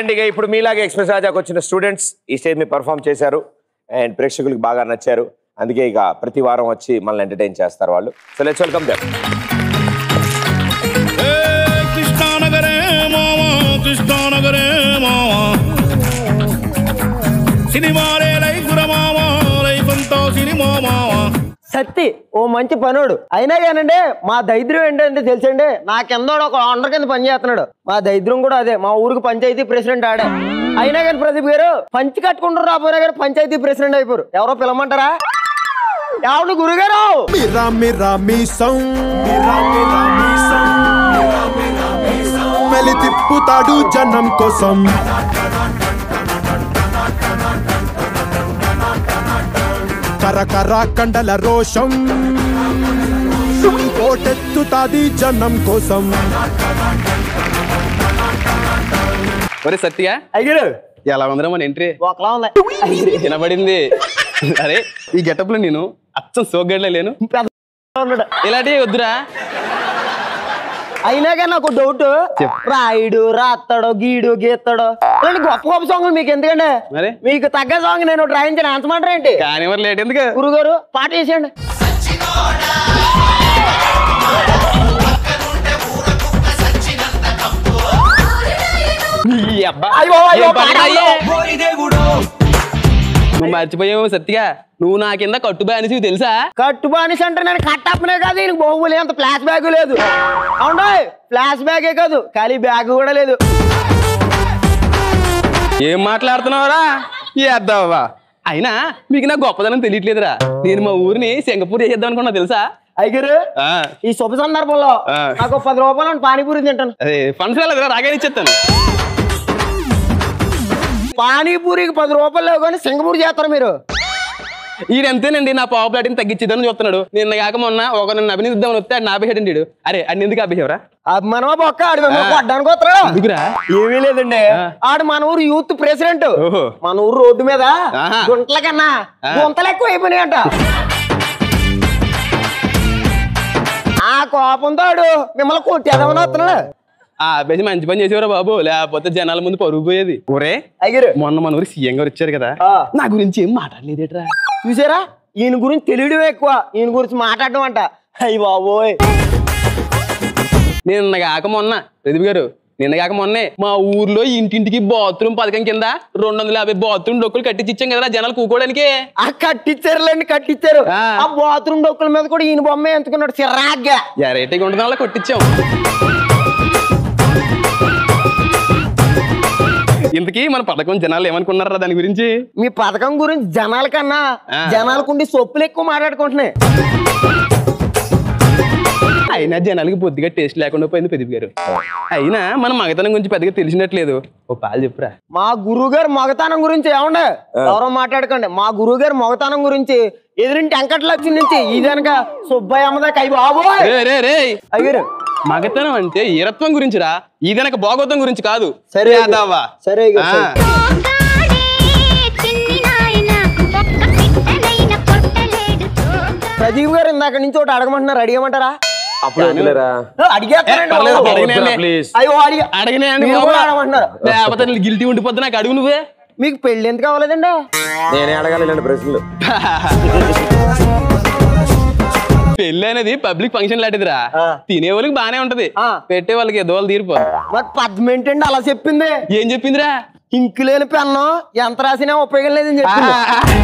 And ఇక ఇప్పుడు మీలాగే ఎక్స్ప్రెస్ రాజాకి వచ్చిన స్టూడెంట్స్ ఈ స్టేజ్ మీద పర్ఫామ్ చేశారు అండ్ ప్రేక్షకులకు బాగా నచ్చారు అందుకే ఇక ప్రతి వారం వచ్చి మనల్ని ఎంటర్టైన్ చేస్తారు వాళ్ళు సో లెట్స్ వెల్కమ్ దెమ్ కృష్ణానగరే మావా కృష్ణానగరే మావా సినిమాలే లైఫ్ మావా లైఫ్ అంతా సినిమా మావా సత్తి ఓ మంచి పనుడు అయినా కానండి మా దరిద్రం ఏంటంటే తెలుసండి నా కింద ఒక ఆండర్ కింద పని చేస్తున్నాడు మా దరిద్రం కూడా అదే మా ఊరికి పంచాయతీ ప్రెసిడెంట్ ఆడే అయినా కానీ ప్రదీప్ గారు పంచి కట్టుకుంటారు రాబోయే గారు పంచాయతీ ప్రెసిడెంట్ అయిపోరు ఎవరో పిలవమంటారా ఎవరు గురుగారు మిరా మిరా మీసం మిరా మిరా మీసం మెలి తిప్పుతాడు జనం కోసం కరకర కండల రోషం కోటెత్తుతాది జనం కోసం ఒరే సత్య అయ్యారు ఎలా ఉందిరా మన ఎంట్రీ ఒకలా ఉంది వినబడింది అరే ఈ గెటప్ లో నేను అచ్చం సోగడ్లే లేను పెద్ద ఉన్నాడు. ఇలాంటివి వద్దురా అయినా కానీ నాకు డౌట్ రాయుడు రాస్తాడు గీడు గీస్తాడు ఇలాంటి గొప్ప గొప్ప సాంగ్లు మీకు ఎందుకండి మరి మీకు తగ్గ సాంగ్ నేను డ్రాయింగ్ ఆన్సమంటారా ఏంటి కానీ మరి లేట్ ఎందుకు గురుగారు పాట వేసేయండి ఈ అబ్బా అయ్యో, అయ్యో, ఏం పని పాట అయ్యే? నువ్వు మర్చిపోయావు సత్తిగా నువ్వు నా కింద కట్టు బానిసి తెలుసా కట్టు బానిస అంటే నేను కట్టప్పనే కాదు ఈయనకి బాహుబలి అంత ఫ్లాష్ బ్యాగ్ లేదు అవునా ఫ్లాష్ బ్యాగే కాదు ఖాళీ బ్యాగ్ కూడా లేదు ఏం మాట్లాడుతున్నావురా ఏద్దావా అయినా మీకు నా గొప్పదనం తెలియట్లేదురా నేను మా ఊరిని సింగపూర్ చేద్దాం అనుకున్నా తెలుసా అయ్యారు ఆ, ఈ శుభ సందర్భంలో ఆ. నాకు పది రూపాయలు పానీపూరి తింటాను అదే ఫండ్స్ రాలేదురా రాగానే ఇచ్చేస్తాను పానీపూరికి పది రూపాయలు లేవు కానీ సింగపూర్ చేస్తారు మీరు ఈడంతేనండి నా పావు ప్లాటిని తగ్గించిద్దని చెప్తున్నాడు నిన్న కాక మొన్న ఒక నన్ను అభినందిద్దామని వస్తే ఆడు నాపేసాడండి ఈడు. అరే అన్ని ఎందుకు ఆపేసావరా అభిమానమా బొక్క ఆడు మిమ్మల్ని కొట్టడానికి వస్తాడు ఎందుకురా ఏమీ లేదండి ఆడు మన ఊరు యూత్ ప్రెసిడెంట్ ఓహో. మన ఊరు రోడ్డు మీద ఆహా. గుంటల కన్నా గుంతలు ఎక్కువ అయిపోయినాయంట ఆ కోపంతో ఆడు మిమ్మల్ని కొట్టేదామని వస్తున్నాడు ఆ ఆపేసి మంచి పని చేసేవారా బాబు లేకపోతే జనాల ముందు పరుగు పోయేది ఒరే అయ్యారు మొన్న మన ఊరు సీఎం గారు వచ్చారు కదా ఆ. నా గురించి ఏం మాట్లాడలేదేట్రా చూసారా ఈయన గురించి తెలియడం ఎక్కువ ఈయన గురించి మాట్లాడడం అంట అయ్యి బాబోయ్ నిన్న కాక మొన్న ప్రదీప్ గారు నిన్న కాక మొన్నే మా ఊర్లో ఇంటింటికి బాత్రూమ్ పథకం కింద రెండు వందల యాభై బాత్రూమ్ డొక్కులు కట్టించి ఇచ్చాం కదా జనాలు కూకోవడానికి ఆ కట్టించారులేండి కట్టించారు ఆ. ఆ బాత్రూమ్ డొక్కుల మీద కూడా ఈయన బొమ్మ ఎంచుకున్నాడు చిరాగ్గా ఎరైటీగా ఉండడం వల్ల కొట్టించాం ఇంతకీ మన పథకం జనాలు ఏమనుకున్నారా దాని గురించి మీ పథకం గురించి జనాల కన్నా ఆ. జనాలకుండి సొప్పులు ఎక్కువ మాట్లాడుకుంటున్నాయి అయినా జనాలకి బొద్దిగా టేస్ట్ లేకుండా పోయింది ప్రదీప్ గారు అయినా మన మగతనం గురించి పెద్దగా తెలిసినట్లేదు ఓ పాలు చెప్పురా మా గురువు గారు మొగతానం గురించి ఏమండే ఎవరో మాట్లాడకండి మా గురువు గారు మొగతానం గురించి ఎదురింటి వెంకటలక్ష్మి నుంచి ఇదనక సుబ్బయ్య అమ్మదాకా అయ్యి బాబోయ్ రే రే రే అయ్యారు మగతనం అంటే ఈరత్వం గురించిరా ఇదనక భాగవతం గురించి కాదు సరే యాదవ్వా. సరే ఇక, ఆ. సరే. పోగాడే చిన్ని నాయన ఒక్క పిట్టనైన కొట్టలేడు పోగా ప్రదీప్ గారు ఇందాక నుంచి ఒకటి అడగమంటున్నారు అడిగమంటారా అప్పుడు వదిలేరా ఆ, అడిగేస్తానండి పర్లేదు, బాబు. అడగనండి. ప్లీజ్ అయ్యో అడిగా అడగనే మీరు కూడా అడగమంటున్నారు లేకపోతే గిల్టీ ఉండిపోద్ది నాకు అడుగు నువ్వే మీకు పెళ్లి ఎందుకు అవ్వలేదండి నేనే అడగాలి ఇలాంటి ప్రశ్నలు పెళ్లి అనేది పబ్లిక్ ఫంక్షన్ లాంటిదిరా ఆ. తినే వాళ్ళకి బానే ఉంటది ఆ. పెట్టే వాళ్ళకి దోలు తీరిపోదు మరి పద్మ ఏంటండి అలా చెప్పింది ఏం చెప్పిందిరా ఇంకు లేని పెన్ను ఎంత రాసినా ఉపయోగం లేదని చెప్పింది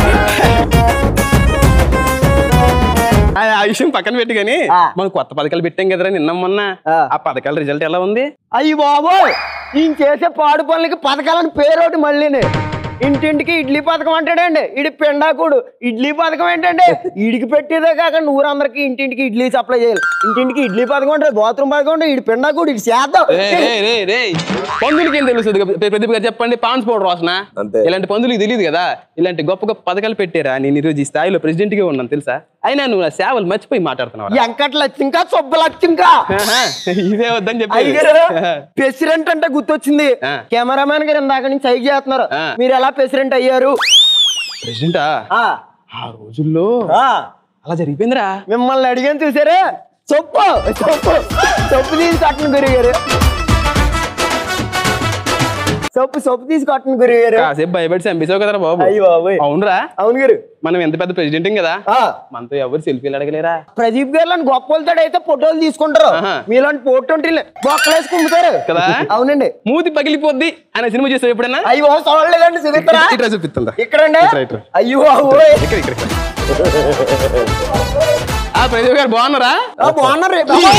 ఆ ఆ విషయం పక్కన పెట్టి కానీ ఆ. మనం కొత్త పథకాలు పెట్టాం కదరా నిన్న మొన్న ఆ. ఆ పథకాల రిజల్ట్ ఎలా ఉంది అయ్యి బాబోయ్ ఈయన చేసే పాడు పనులకి పథకాలని పేరు ఒకటి మళ్ళీని ఇంటింటికి ఇడ్లీ పథకం అంటాడండి ఇడి పెండాకుడు ఇడ్లీ పథకం ఏంటంటే ఇడికి పెట్టేదే కాకుండా ఊరందరికి ఇంటింటికి ఇడ్లీ సప్లై చేయాలి ఇంటింటికి ఇడ్లీ పథకం ఉంటుంది బాత్రూమ్ పథకం ఉంటుంది ఇడి పెండాకుడు ఇడి చేద్దాం రేయ్, రేయ్, రేయ్, రేయ్. పందులకి ఏం తెలుస్తుంది ప్రదీప్ గారు చెప్పండి పాన్స్ పౌడర్ వాసన అంతే. ఇలాంటి పందులకి తెలియదు కదా ఇలాంటి గొప్ప గొప్ప పథకాలు పెట్టారా నేను ఈరోజు ఈ స్థాయిలో ప్రెసిడెంట్ గా ఉన్నాను తెలుసా అయినా నువ్వు నా సేవలు మర్చిపోయి మాట్లాడుతున్నావు వెంకట లక్ష్యంకా సుబ్బ లక్ష్యంకా ఇదే వద్దని చెప్పి అయ్యారు ప్రెసిడెంట్ అంటే గుర్తొచ్చింది ఆ. కెమెరామెన్ గారు ఇందాక నుంచి సైక్ చేస్తున్నారు ఆ. మీరు ఎలా ప్రెసిడెంట్ అయ్యారు ప్రెసిడెంటా ఆ ఆ రోజుల్లో ఆ. అలా జరిగిపోయిందిరా మిమ్మల్ని అడిగాను చూసారే చొప్పు చొప్పు చొప్పు తీసి కట్టను గురువు గారు సొప్పు సొప్పు తీసుకొట్టండి గురువు గారు కాసేపు భయపడి చంపేసావు కదరా బాబు అయ్యి బాబోయ్ అవునరా అవును గారు మనం ఎంత పెద్ద ప్రెసిడెంట్ కదా ఆ, మనతో ఎవరు సెల్ఫీలు అడగలేరా ప్రదీప్ గారు లాంటి గొప్ప వాళ్ళతో అయితే ఫోటోలు తీసుకుంటారు ఆహా. మీలాంటి పోటీ బొక్కలేసి కుమ్ముతారు కదా? అవునండి మూతి పగిలిపోద్ది అనే సినిమా చూసావు ఎప్పుడైనా అయ్యో చూడలేదండి చూపిస్తారా ఇట్రా చూపిస్తుందా ఇక్కడండి ఇట్రా, ఇట్రా. అయ్యో బాబోయ్. ఇక్కడ ఇక్కడ ఇక్కడ. ఆ ప్రదీప్ గారు బాగున్నారా ఆ, బాగున్నారు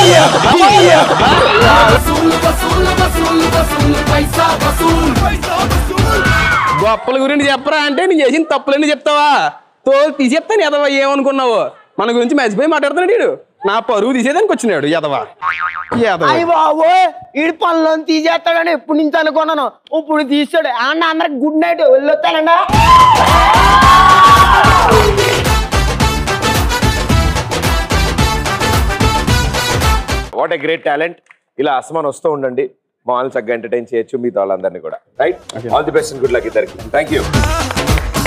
గొప్పల గురించి చెప్పరా అంటే నేను చేసిన తప్పులన్నీ చెప్తావా తో తీసి చెప్తాను ఎదవా ఏమనుకున్నావు మన గురించి మర్చిపోయి మాట్లాడుతున్నాడు వీడు నా పరువు తీసేదానికి వచ్చినాడు ఎదవా ఎదవా అయ్య బాబు ఈడు పనులను తీసేస్తాడని ఎప్పటి నుంచి అనుకున్నాను ఇప్పుడు తీసాడు అండ్ అందరికి గుడ్ నైట్ వెళ్ళొస్తానండి వాట్ ఎ గ్రేట్ టాలెంట్ ఇలా అసమాన్ వస్తూ ఉండండి మా వాళ్ళని చక్కగా ఎంటర్టైన్ చేయొచ్చు మీతో వాళ్ళందరినీ కూడా right all the best good luck ఇద్దరికి థ్యాంక్ యూ